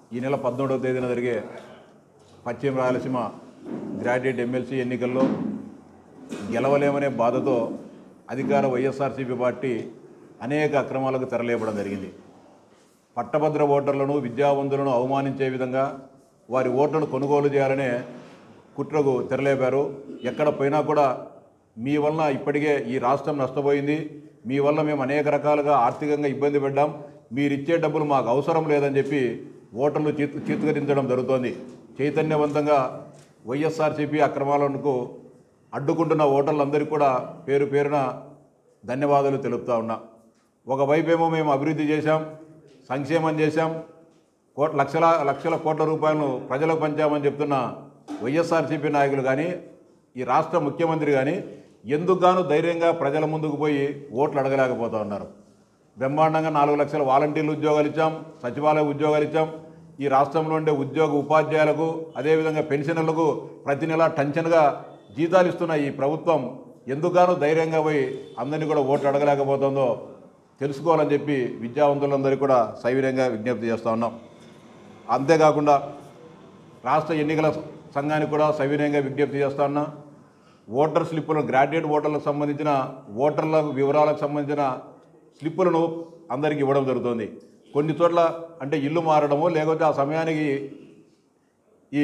ఈ నెల పద్మూడవ తేదీన జరిగే పశ్చిమ రాయలసీమ గ్రాడ్యుయేట్ ఎమ్మెల్సీ ఎన్నికల్లో గెలవలేమనే బాధతో అధికార వైఎస్ఆర్సీపీ పార్టీ అనేక అక్రమాలకు తెరలేపడం జరిగింది పట్టభద్ర ఓటర్లను విద్యావంతులను అవమానించే విధంగా వారి ఓట్లను కొనుగోలు చేయాలనే కుట్రకు తెరలేపారు ఎక్కడ పోయినా కూడా మీ వలన ఇప్పటికే ఈ రాష్ట్రం నష్టపోయింది మీ వల్ల మేము అనేక రకాలుగా ఆర్థికంగా ఇబ్బంది పడ్డాం మీరు ఇచ్చే డబ్బులు మాకు అవసరం లేదని చెప్పి ఓటర్లు చీత్ చీత్కరించడం జరుగుతోంది చైతన్యవంతంగా వైఎస్ఆర్సీపీ అక్రమాలకు అడ్డుకుంటున్న ఓటర్లందరికీ కూడా పేరు పేరున ధన్యవాదాలు తెలుపుతా ఉన్నా ఒకవైపేమో మేము అభివృద్ధి చేశాం సంక్షేమం చేశాం కోట్ లక్షల లక్షల కోట్ల రూపాయలను ప్రజలకు పంచామని చెప్తున్న వైఎస్ఆర్సీపీ నాయకులు కానీ ఈ రాష్ట్ర ముఖ్యమంత్రి కానీ ఎందుకు గాను ధైర్యంగా ప్రజల ముందుకు పోయి ఓట్లు అడగలేకపోతా ఉన్నారు బ్రహ్మాండంగా నాలుగు లక్షల వాలంటీర్లు ఉద్యోగాలు ఇచ్చాం సచివాలయ ఉద్యోగాలు ఇచ్చాం ఈ రాష్ట్రంలో ఉండే ఉద్యోగ ఉపాధ్యాయులకు అదేవిధంగా పెన్షనర్లకు ప్రతి నెల టెన్షన్గా జీతాలు ఇస్తున్న ఈ ప్రభుత్వం ఎందుకుగానో ధైర్యంగా పోయి అందరినీ కూడా ఓట్లు అడగలేకపోతుందో తెలుసుకోవాలని చెప్పి విద్యావంతులందరికీ కూడా సవినయంగా విజ్ఞప్తి చేస్తూ ఉన్నాం అంతేకాకుండా రాష్ట్ర ఎన్నికల సంఘానికి కూడా సవినయంగా విజ్ఞప్తి చేస్తా ఉన్నా ఓటర్ స్లిప్పులను గ్రాడ్యుయేట్ ఓటర్లకు సంబంధించిన ఓటర్ల వివరాలకు సంబంధించిన స్లిప్పులను అందరికీ ఇవ్వడం జరుగుతుంది కొన్ని చోట్ల అంటే ఇల్లు మారడము లేకపోతే ఆ సమయానికి ఈ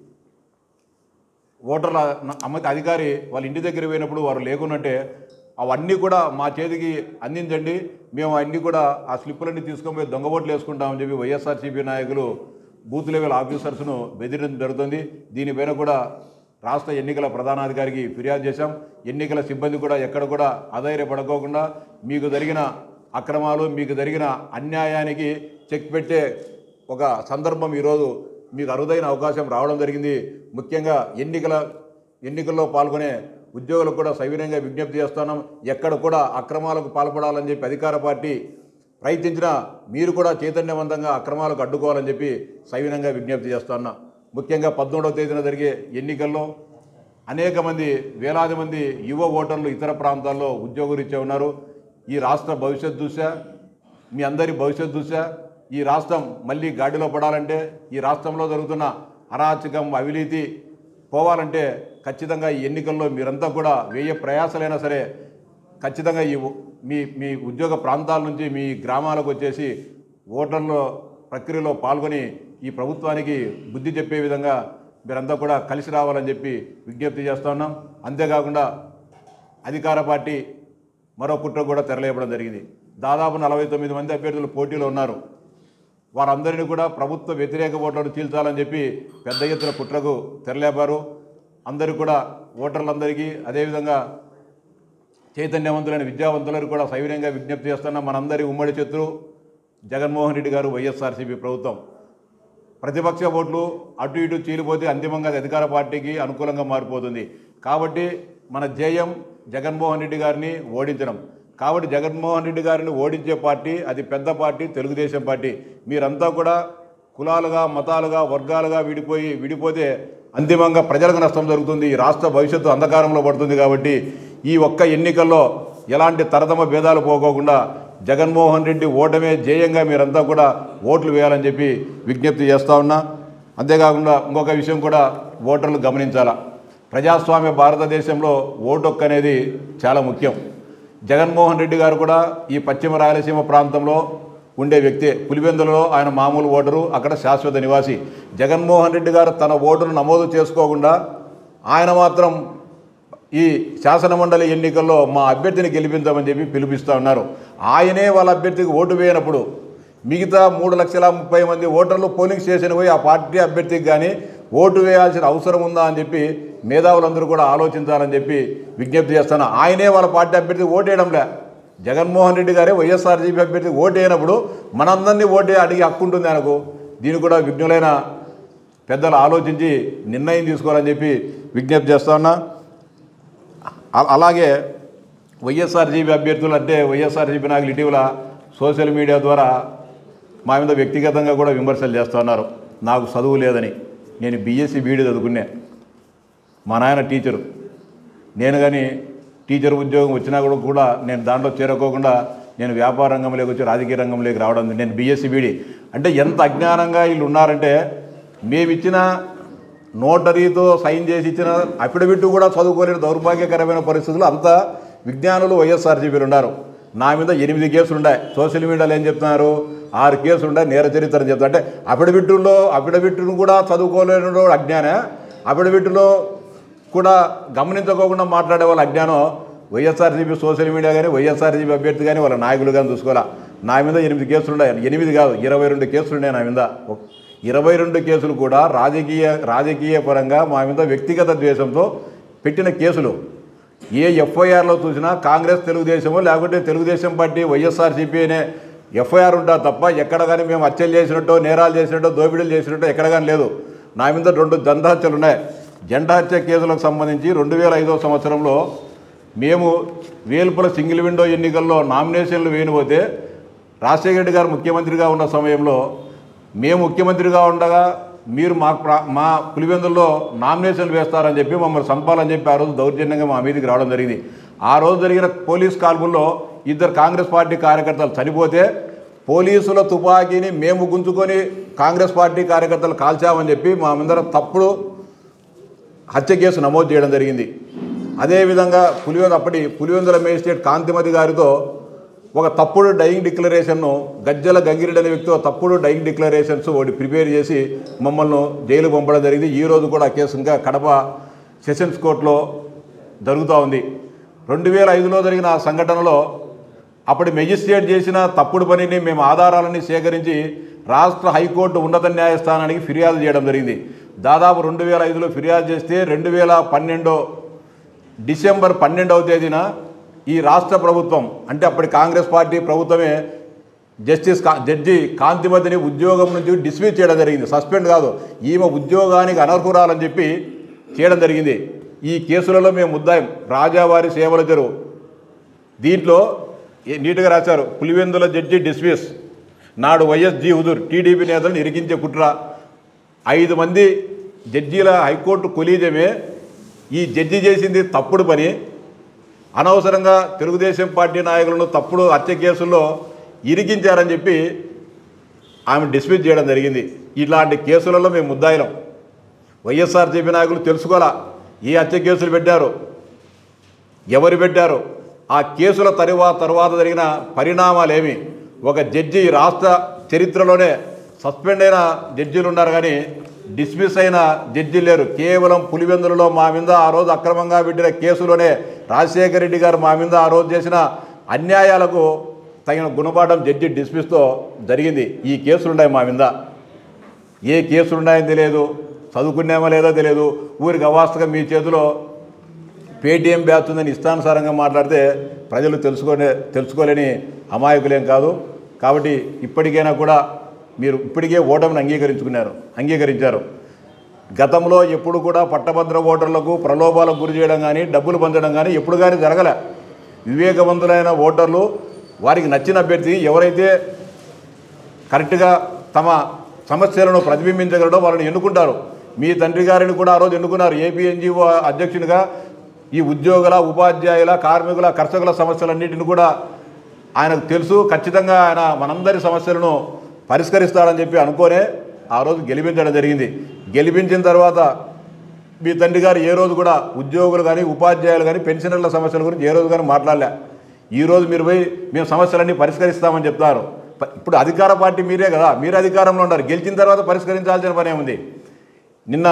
ఓటర్ల న- అమ్మ అధికారి వాళ్ళ ఇంటి దగ్గర పోయినప్పుడు వారు లేకున్నట్టే అవన్నీ కూడా మా చేతికి అందించండి మేము అన్నీ కూడా ఆ స్లిప్పులన్నీ తీసుకొని పోయి దొంగ ఓట్లు వేసుకుంటామని చెప్పి వైఎస్ఆర్సీపీ నాయకులు బూత్ లెవెల్ ఆఫీసర్స్ను బెదిరించడం జరుగుతుంది దీనిపైన కూడా రాష్ట్ర ఎన్నికల ప్రధానాధికారికి ఫిర్యాదు చేశాం ఎన్నికల సిబ్బంది కూడా ఎక్కడ కూడా అధైర్యపడుకోకుండా మీకు జరిగిన అక్రమాలు మీకు జరిగిన అన్యాయానికి చెక్ పెట్టే ఒక సందర్భం ఈరోజు మీకు అరుదైన అవకాశం రావడం జరిగింది ముఖ్యంగా ఎన్నికల ఎన్నికల్లో పాల్గొనే ఉద్యోగులకు కూడా సవినయంగా విజ్ఞప్తి చేస్తున్నాం ఎక్కడ కూడా అక్రమాలకు పాల్పడాలని చెప్పి అధికార పార్టీ ప్రయత్నించినా మీరు కూడా చైతన్యవంతంగా అక్రమాలకు అడ్డుకోవాలని చెప్పి సవినంగా విజ్ఞప్తి చేస్తున్నా ముఖ్యంగా పద్మూడవ తేదీన జరిగే ఎన్నికల్లో అనేక మంది వేలాది మంది యువ ఓటర్లు ఇతర ప్రాంతాల్లో ఉద్యోగరీత్యా ఉన్నారు ఈ రాష్ట్ర భవిష్యత్ దృష్ట్యా మీ అందరి భవిష్యత్ దృష్ట్యా ఈ రాష్ట్రం మళ్ళీ గాడిలో పడాలంటే ఈ రాష్ట్రంలో జరుగుతున్న అరాచకం అవినీతి పోవాలంటే ఖచ్చితంగా ఈ ఎన్నికల్లో మీరంతా కూడా వేయ ప్రయాసలైనా సరే ఖచ్చితంగా ఈ ఉ- మీ మీ ఉద్యోగ ప్రాంతాల నుంచి మీ గ్రామాలకు వచ్చేసి ఓటర్ల ప్రక్రియలో పాల్గొని ఈ ప్రభుత్వానికి బుద్ధి చెప్పే విధంగా మీరంతా కూడా కలిసి రావాలని చెప్పి విజ్ఞప్తి చేస్తా ఉన్నాం అంతేకాకుండా అధికార పార్టీ మరో కుట్ర కూడా తెరలేపడం జరిగింది దాదాపు నలభై తొమ్మిది మంది అభ్యర్థులు పోటీలో ఉన్నారు వారందరినీ కూడా ప్రభుత్వ వ్యతిరేక ఓట్లను చీల్చాలని చెప్పి పెద్ద ఎత్తున కుట్రకు తెరలేపారు అందరూ కూడా ఓటర్లందరికీ అదేవిధంగా చైతన్యవంతులైన విద్యావంతులకు కూడా సవినయంగా విజ్ఞప్తి చేస్తున్న మనందరి ఉమ్మడి శత్రు జగన్మోహన్ రెడ్డి గారు వైఎస్ఆర్సీపీ ప్రభుత్వం ప్రతిపక్ష ఓట్లు అటు ఇటు చీలిపోతే అంతిమంగా అది అధికార పార్టీకి అనుకూలంగా మారిపోతుంది కాబట్టి మన ధ్యేయం జగన్మోహన్ రెడ్డి గారిని ఓడించడం కాబట్టి జగన్మోహన్ రెడ్డి గారిని ఓడించే పార్టీ అది పెద్ద పార్టీ తెలుగుదేశం పార్టీ మీరంతా కూడా కులాలుగా మతాలుగా వర్గాలుగా విడిపోయి విడిపోతే అంతిమంగా ప్రజలకు నష్టం జరుగుతుంది ఈ రాష్ట్ర భవిష్యత్తు అంధకారంలో పడుతుంది కాబట్టి ఈ ఒక్క ఎన్నికల్లో ఎలాంటి తరతమ భేదాలు పోకోకుండా జగన్మోహన్ రెడ్డి ఓటమే ధ్యేయంగా మీరంతా కూడా ఓట్లు వేయాలని చెప్పి విజ్ఞప్తి చేస్తా ఉన్నా అంతేకాకుండా ఇంకొక విషయం కూడా ఓటర్లు గమనించాలా ప్రజాస్వామ్య భారతదేశంలో ఓటు హక్కు అనేది చాలా ముఖ్యం జగన్మోహన్ రెడ్డి గారు కూడా ఈ పశ్చిమ రాయలసీమ ప్రాంతంలో ఉండే వ్యక్తే పులివెందులలో ఆయన మామూలు ఓటరు అక్కడ శాశ్వత నివాసి జగన్మోహన్ రెడ్డి గారు తన ఓటును నమోదు చేసుకోకుండా ఆయన మాత్రం ఈ శాసనమండలి ఎన్నికల్లో మా అభ్యర్థిని గెలిపించామని చెప్పి పిలిపిస్తూ ఉన్నారు ఆయనే వాళ్ళ అభ్యర్థికి ఓటు వేయనప్పుడు మిగతా మూడు లక్షల ముప్పై మంది ఓటర్లు పోలింగ్ స్టేషన్ పోయి ఆ పార్టీ అభ్యర్థికి కానీ ఓటు వేయాల్సిన అవసరం ఉందా అని చెప్పి మేధావులందరూ కూడా ఆలోచించాలని చెప్పి విజ్ఞప్తి చేస్తాను ఆయనే వాళ్ళ పార్టీ అభ్యర్థికి ఓటు వేయడంలే జగన్మోహన్ రెడ్డి గారే వైఎస్ఆర్సీపీ అభ్యర్థికి ఓటు వేయనప్పుడు మనందరినీ ఓటే అడిగి హక్కు ఉంటుంది ఆయనకు దీన్ని కూడా విఘ్నులైన పెద్దలు ఆలోచించి నిర్ణయం తీసుకోవాలని చెప్పి విజ్ఞప్తి చేస్తా ఉన్నా అ- అలాగే వైఎస్ఆర్జీపీ అభ్యర్థులు అంటే వైఎస్ఆర్జీపీ నాయకులు ఇటీవల సోషల్ మీడియా ద్వారా మా మీద వ్యక్తిగతంగా కూడా విమర్శలు చేస్తున్నారు నాకు చదువు లేదని నేను బీఎస్సీ బీడీ చదువుకునే మా నాయన టీచరు నేను కానీ టీచర్ ఉద్యోగం వచ్చినా కూడా కూడా నేను దాంట్లో చేరుకోకుండా నేను వ్యాపార రంగంలోకి వచ్చి రాజకీయ రంగంలోకి రావడం నేను బీఎస్సీ బీడీ అంటే ఎంత అజ్ఞానంగా వీళ్ళు ఉన్నారంటే మేమిచ్చిన నోటరీతో సైన్ చేసి ఇచ్చిన అఫిడవిట్ కూడా చదువుకోలేని దౌర్భాగ్యకరమైన పరిస్థితులు అంత విజ్ఞానులు వైఎస్ఆర్సీపీలు ఉన్నారు నా మీద ఎనిమిది కేసులు ఉన్నాయి సోషల్ మీడియాలో ఏం చెప్తున్నారు ఆరు కేసులు ఉన్నాయి నేర చరిత్ర అని చెప్తారు అంటే అఫిడవిట్లో అఫిడవిట్ను కూడా చదువుకోలేని అజ్ఞానే అఫిడవిట్లో కూడా గమనించుకోకుండా మాట్లాడే వాళ్ళ అజ్ఞానం వైఎస్ఆర్సీపీ సోషల్ మీడియా కానీ వైఎస్ఆర్సీపీ అభ్యర్థి కానీ వాళ్ళ నాయకులు కానీ చూసుకోవాలా నా మీద ఎనిమిది కేసులు ఉన్నాయి ఎనిమిది కాదు ఇరవై రెండు కేసులు ఉన్నాయి నా మీద ఒక- ఇరవై రెండు కేసులు కూడా రాజకీయ రాజకీయ పరంగా మా మీద వ్యక్తిగత ద్వేషంతో పెట్టిన కేసులు ఏ ఎఫ్ఐఆర్లో చూసినా కాంగ్రెస్ తెలుగుదేశమో లేకుంటే తెలుగుదేశం పార్టీ వైఎస్ఆర్సీపీ అనే ఎఫ్ఐఆర్ ఉంటా తప్ప ఎక్కడ కానీ మేము హత్యలు చేసినట్టో నేరాలు చేసినట్టో దోపిడీలు చేసినట్టో ఎక్కడ కానీ లేదు నా మీద రెండు జంట హత్యలు ఉన్నాయి జంట హత్య కేసులకు సంబంధించి రెండు వేల ఐదో సంవత్సరంలో మేము వేల్పుల సింగిల్ విండో ఎన్నికల్లో నామినేషన్లు వేయనిపోతే రాజశేఖర రెడ్డి గారు ముఖ్యమంత్రిగా ఉన్న సమయంలో మేము ముఖ్యమంత్రిగా ఉండగా మీరు మా ప్రా- మా పులివెందుల్లో నామినేషన్లు వేస్తారని చెప్పి మమ్మల్ని చంపాలని చెప్పి ఆ రోజు దౌర్జన్యంగా మా మీదకి రావడం జరిగింది ఆ రోజు జరిగిన పోలీస్ కాల్పుల్లో ఇద్దరు కాంగ్రెస్ పార్టీ కార్యకర్తలు చనిపోతే పోలీసుల తుపాకీని మేము గుంజుకొని కాంగ్రెస్ పార్టీ కార్యకర్తలు కాల్చామని చెప్పి మా ముందర తప్పుడు హత్య కేసు నమోదు చేయడం జరిగింది అదేవిధంగా పులివెందు అప్పటి పులివెందుల మేజిస్ట్రేట్ కాంతిమతి గారితో ఒక తప్పుడు డైయింగ్ డిక్లరేషన్ను గజ్జల గంగిరెడ్డి అనే వ్యక్తితో తప్పుడు డైయింగ్ డిక్లరేషన్స్ ఒకటి ప్రిపేర్ చేసి మమ్మల్ని జైలు పంపడం జరిగింది ఈ రోజు కూడా ఆ కేసు ఇంకా కడప సెషన్స్ కోర్టులో జరుగుతూ ఉంది రెండు వేల ఐదులో జరిగిన ఆ సంఘటనలో అప్పటి మెజిస్ట్రేట్ చేసిన తప్పుడు పనిని మేము ఆధారాలని సేకరించి రాష్ట్ర హైకోర్టు ఉన్నత న్యాయస్థానానికి ఫిర్యాదు చేయడం జరిగింది దాదాపు రెండు వేల ఐదులో ఫిర్యాదు చేస్తే రెండు వేల పన్నెండో డిసెంబర్ పన్నెండవ తేదీన ఈ రాష్ట్ర ప్రభుత్వం అంటే అప్పటి కాంగ్రెస్ పార్టీ ప్రభుత్వమే జస్టిస్ కా జడ్జి కాంతిమతిని ఉద్యోగం నుంచి డిస్మిస్ చేయడం జరిగింది సస్పెండ్ కాదు ఈమె ఉద్యోగానికి అనర్హురాలని చెప్పి చేయడం జరిగింది ఈ కేసులలో మేము ముద్దాయం రాజావారి సేవల చెరువు దీంట్లో ఏ- నీట్గా రాశారు పులివెందుల జడ్జి డిస్మిస్ నాడు వైఎస్ జి హుజూర్ టీడీపీ నేతలను ఇరికించే కుట్ర ఐదు మంది జడ్జీల హైకోర్టు కొలీజమే ఈ జడ్జి చేసింది తప్పుడు పని అనవసరంగా తెలుగుదేశం పార్టీ నాయకులను తప్పుడు హత్య కేసుల్లో ఇరికించారని చెప్పి ఆమె డిస్మిస్ చేయడం జరిగింది ఇలాంటి కేసులలో మేము ముద్దాయిలం వైఎస్ఆర్సీపీ నాయకులు తెలుసుకోవాలా ఏ హత్య కేసులు పెట్టారు ఎవరు పెట్టారు ఆ కేసుల తరువాత తరువాత జరిగిన పరిణామాలేమి ఒక జడ్జి రాష్ట్ర చరిత్రలోనే సస్పెండ్ అయిన జడ్జీలు ఉన్నారు కానీ డిస్మిస్ అయిన జడ్జీలు లేరు కేవలం పులివెందులలో మా మీద ఆ రోజు అక్రమంగా పెట్టిన కేసులోనే రాజశేఖర రెడ్డి గారు మా మీద ఆ రోజు చేసిన అన్యాయాలకు తగిన గుణపాఠం జడ్జి డిస్మిస్తో జరిగింది ఈ కేసులున్నాయి మా మీద ఏ కేసులు ఉన్నాయని తెలియదు చదువుకున్నామో లేదో తెలియదు ఊరికి అవాస్తగా మీ చేతిలో పేటీఎం బ్యాచ్ ఉందని ఇష్టానుసారంగా మాట్లాడితే ప్రజలు తెలుసుకునే తెలుసుకోలేని అమాయకులేం కాదు కాబట్టి ఇప్పటికైనా కూడా మీరు ఇప్పటికే ఓటమిని అంగీకరించుకున్నారు అంగీకరించారు గతంలో ఎప్పుడు కూడా పట్టభద్ర ఓటర్లకు ప్రలోభాలకు గురి చేయడం కానీ డబ్బులు పంచడం కానీ ఎప్పుడు కానీ జరగలే వివేకవంతులైన ఓటర్లు వారికి నచ్చిన అభ్యర్థి ఎవరైతే కరెక్ట్గా తమ సమస్యలను ప్రతిబింబించగలడో వాళ్ళని ఎన్నుకుంటారు మీ తండ్రి గారిని కూడా ఆ రోజు ఎన్నుకున్నారు ఏపీ ఎన్జిఓ అధ్యక్షునిగా ఈ ఉద్యోగుల ఉపాధ్యాయుల కార్మికుల కర్షకుల సమస్యలన్నింటిని కూడా ఆయనకు తెలుసు ఖచ్చితంగా ఆయన మనందరి సమస్యలను పరిష్కరిస్తాడని చెప్పి అనుకోనే ఆ రోజు గెలిపించడం జరిగింది గెలిపించిన తర్వాత మీ తండ్రి గారు ఏ రోజు కూడా ఉద్యోగులు కానీ ఉపాధ్యాయులు కానీ పెన్షనర్ల సమస్యల గురించి ఏ రోజు కానీ మాట్లాడలే ఈ రోజు మీరు పోయి మేము సమస్యలన్నీ పరిష్కరిస్తామని చెప్తారు ప- ఇప్పుడు అధికార పార్టీ మీరే కదా మీరు అధికారంలో ఉన్నారు గెలిచిన తర్వాత పరిష్కరించాల్సిన పని ఏముంది నిన్న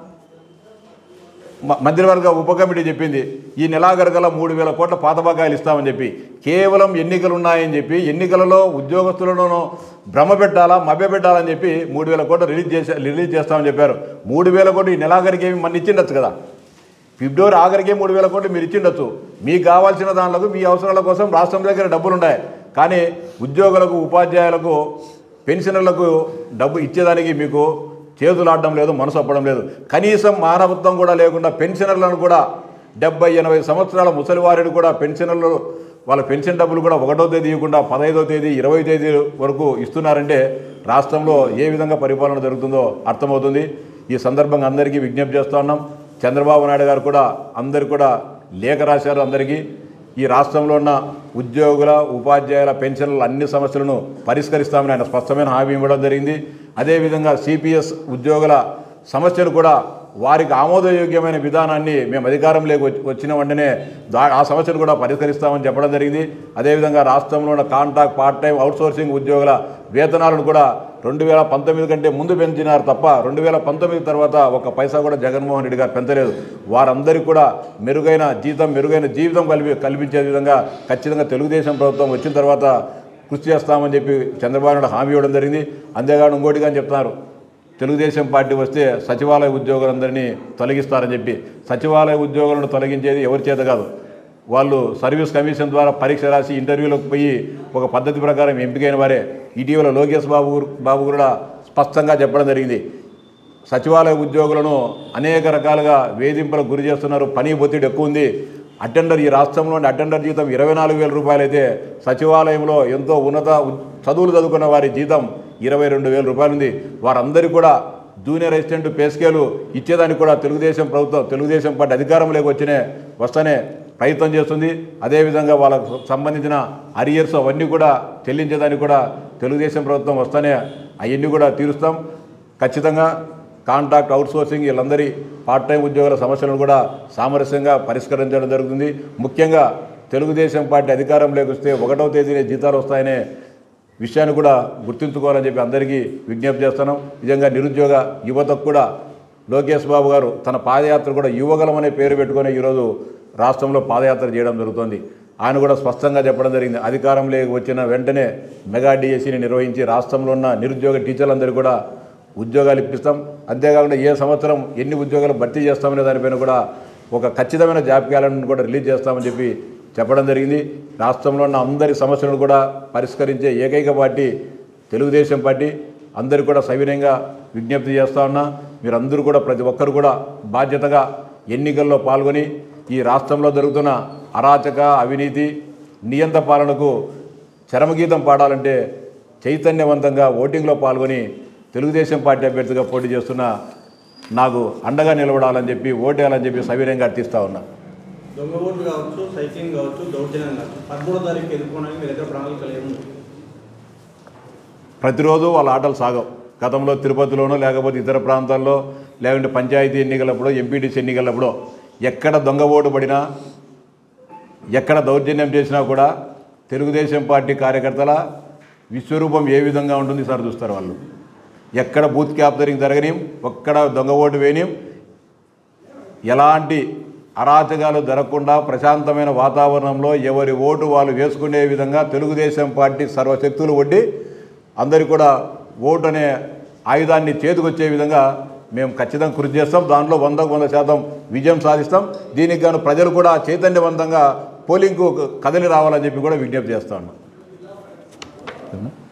మ- మంత్రివర్గ ఉప కమిటీ చెప్పింది ఈ నెలాఖరుగల మూడు వేల కోట్ల పాత బకాయిలు ఇస్తామని చెప్పి కేవలం ఎన్నికలు ఉన్నాయని చెప్పి ఎన్నికలలో ఉద్యోగస్తులను భ్రమ పెట్టాలా మభ్య పెట్టాలని చెప్పి మూడు వేల కోట్లు రిలీజ్ చేసే రిలీజ్ చేస్తామని చెప్పారు మూడు వేల కోట్లు ఈ నెలాఖరికి ఏమి మన ఇచ్చిండొచ్చు కదా ఫిబ్రవరి ఆఖరికే మూడు వేల కోట్లు మీరు ఇచ్చిండొచ్చు మీకు కావాల్సిన దానిలకు మీ అవసరాల కోసం రాష్ట్రం దగ్గర డబ్బులు ఉన్నాయి కానీ ఉద్యోగులకు ఉపాధ్యాయులకు పెన్షనర్లకు డబ్బు ఇచ్చేదానికి మీకు చేతులు ఆడడం లేదు మనసు అప్పడం లేదు కనీసం మానవత్వం కూడా లేకుండా పెన్షనర్లను కూడా డెబ్బై ఎనభై సంవత్సరాల ముసలివారిని కూడా పెన్షనర్లు వాళ్ళ పెన్షన్ డబ్బులు కూడా ఒకటో తేదీ ఇవ్వకుండా పదహైదో తేదీ ఇరవై తేదీ వరకు ఇస్తున్నారంటే రాష్ట్రంలో ఏ విధంగా పరిపాలన జరుగుతుందో అర్థమవుతుంది ఈ సందర్భంగా అందరికీ విజ్ఞప్తి చేస్తూ ఉన్నాం చంద్రబాబు నాయుడు గారు కూడా అందరు కూడా లేఖ రాశారు అందరికీ ఈ రాష్ట్రంలో ఉన్న ఉద్యోగుల ఉపాధ్యాయుల పెన్షన్ల అన్ని సమస్యలను పరిష్కరిస్తామని ఆయన స్పష్టమైన హామీ ఇవ్వడం జరిగింది అదేవిధంగా సిపిఎస్ ఉద్యోగుల సమస్యలు కూడా వారికి ఆమోదయోగ్యమైన విధానాన్ని మేము అధికారంలోకి వచ్చి వచ్చిన వెంటనే దా ఆ సమస్యను కూడా పరిష్కరిస్తామని చెప్పడం జరిగింది అదేవిధంగా రాష్ట్రంలో ఉన్న కాంట్రాక్ట్ పార్ట్ టైం అవుట్సోర్సింగ్ ఉద్యోగుల వేతనాలను కూడా రెండు వేల పంతొమ్మిది కంటే ముందు పెంచినారు తప్ప రెండు వేల పంతొమ్మిది తర్వాత ఒక పైసా కూడా జగన్మోహన్ రెడ్డి గారు పెంచలేదు వారందరికీ కూడా మెరుగైన జీతం మెరుగైన జీవితం కల్పి కల్పించే విధంగా ఖచ్చితంగా తెలుగుదేశం ప్రభుత్వం వచ్చిన తర్వాత కృషి చేస్తామని చెప్పి చంద్రబాబు నాయుడు హామీ ఇవ్వడం జరిగింది అంతేకాదు ఇంకోటిగా చెప్తున్నారు తెలుగుదేశం పార్టీ వస్తే సచివాలయ ఉద్యోగులందరినీ తొలగిస్తారని చెప్పి సచివాలయ ఉద్యోగులను తొలగించేది ఎవరి చేత కాదు వాళ్ళు సర్వీస్ కమిషన్ ద్వారా పరీక్ష రాసి ఇంటర్వ్యూలకు పోయి ఒక పద్ధతి ప్రకారం ఎంపికైన వారే ఇటీవల లోకేష్ బాబు గురు- బాబు కూడా స్పష్టంగా చెప్పడం జరిగింది సచివాలయ ఉద్యోగులను అనేక రకాలుగా వేధింపులకు గురి చేస్తున్నారు పని ఒత్తిడి ఎక్కువ ఉంది అటెండర్ ఈ రాష్ట్రంలోని అటెండర్ జీతం ఇరవై నాలుగు వేల రూపాయలైతే సచివాలయంలో ఎంతో ఉన్నత ఉ- చదువులు చదువుకున్న వారి జీతం ఇరవై రెండు వేల రూపాయలు ఉంది వారందరికీ కూడా జూనియర్ అసిస్టెంట్ పే స్కేలు ఇచ్చేదానికి కూడా తెలుగుదేశం ప్రభుత్వం తెలుగుదేశం పార్టీ అధికారంలోకి వచ్చినే వస్తేనే ప్రయత్నం చేస్తుంది అదేవిధంగా వాళ్ళకు సంబంధించిన అరియర్స్ అవన్నీ కూడా చెల్లించేదానికి కూడా తెలుగుదేశం ప్రభుత్వం వస్తేనే అవన్నీ కూడా తీరుస్తాం ఖచ్చితంగా కాంట్రాక్ట్ అవుట్సోర్సింగ్ వీళ్ళందరి పార్ట్ టైం ఉద్యోగుల సమస్యలను కూడా సామరస్యంగా పరిష్కరించడం జరుగుతుంది ముఖ్యంగా తెలుగుదేశం పార్టీ అధికారంలోకి వస్తే ఒకటవ తేదీనే జీతాలు వస్తాయనే విషయాన్ని కూడా గుర్తుంచుకోవాలని చెప్పి అందరికీ విజ్ఞప్తి చేస్తున్నాం నిజంగా నిరుద్యోగ యువతకు కూడా లోకేష్ బాబు గారు తన పాదయాత్ర కూడా యువగలం అనే పేరు పెట్టుకొని ఈరోజు రాష్ట్రంలో పాదయాత్ర చేయడం జరుగుతోంది ఆయన కూడా స్పష్టంగా చెప్పడం జరిగింది అధికారంలోకి వచ్చిన వెంటనే మెగా డిఎస్సిని నిర్వహించి రాష్ట్రంలో ఉన్న నిరుద్యోగ టీచర్లందరూ కూడా ఉద్యోగాలు ఇప్పిస్తాం అంతేకాకుండా ఏ సంవత్సరం ఎన్ని ఉద్యోగాలు భర్తీ చేస్తామనే దానిపైన కూడా ఒక ఖచ్చితమైన జాబ్ క్యాలెండర్ను కూడా రిలీజ్ చేస్తామని చెప్పి చెప్పడం జరిగింది రాష్ట్రంలో ఉన్న అందరి సమస్యలను కూడా పరిష్కరించే ఏకైక పార్టీ తెలుగుదేశం పార్టీ అందరూ కూడా సవినయంగా విజ్ఞప్తి చేస్తా ఉన్నా మీరందరూ కూడా ప్రతి ఒక్కరు కూడా బాధ్యతగా ఎన్నికల్లో పాల్గొని ఈ రాష్ట్రంలో జరుగుతున్న అరాచక అవినీతి నియంత పాలనకు చరమగీతం పాడాలంటే చైతన్యవంతంగా ఓటింగ్లో పాల్గొని తెలుగుదేశం పార్టీ అభ్యర్థిగా పోటీ చేస్తున్న నాకు అండగా నిలబడాలని చెప్పి ఓటేయాలని చెప్పి సవినయంగా అర్థిస్తా ఉన్నా దొంగ ఓట్లు కావచ్చు సైక్లింగ్ కావచ్చు దౌర్జన్యం కావచ్చు పదమూడో తారీఖు ఎదుర్కోవడానికి మీ దగ్గర ప్రణాళికలు ఏముంది ప్రతిరోజు వాళ్ళ ఆటలు సాగవు గతంలో తిరుపతిలోనో లేకపోతే ఇతర ప్రాంతాల్లో లేకుంటే పంచాయతీ ఎన్నికలప్పుడో ఎంపీటీసీ ఎన్నికలప్పుడో ఎక్కడ దొంగ ఓటు పడినా ఎక్కడ దౌర్జన్యం చేసినా కూడా తెలుగుదేశం పార్టీ కార్యకర్తల విశ్వరూపం ఏ విధంగా ఉంటుంది సార్ చూస్తారు వాళ్ళు ఎక్కడ బూత్ క్యాప్చరింగ్ జరగనిం ఒక్కడ దొంగ ఓటు వేయనిం ఎలాంటి అరాచకాలు జరగకుండా ప్రశాంతమైన వాతావరణంలో ఎవరి ఓటు వాళ్ళు వేసుకునే విధంగా తెలుగుదేశం పార్టీ సర్వశక్తులు ఒడ్డి అందరికీ కూడా ఓటు అనే ఆయుధాన్ని చేతికొచ్చే విధంగా మేము ఖచ్చితంగా కృషి చేస్తాం దాంట్లో వందకు వంద శాతం విజయం సాధిస్తాం దీనికి గాను ప్రజలు కూడా చైతన్యవంతంగా పోలింగ్కు కదిలి రావాలని చెప్పి కూడా విజ్ఞప్తి చేస్తా ఉన్నాం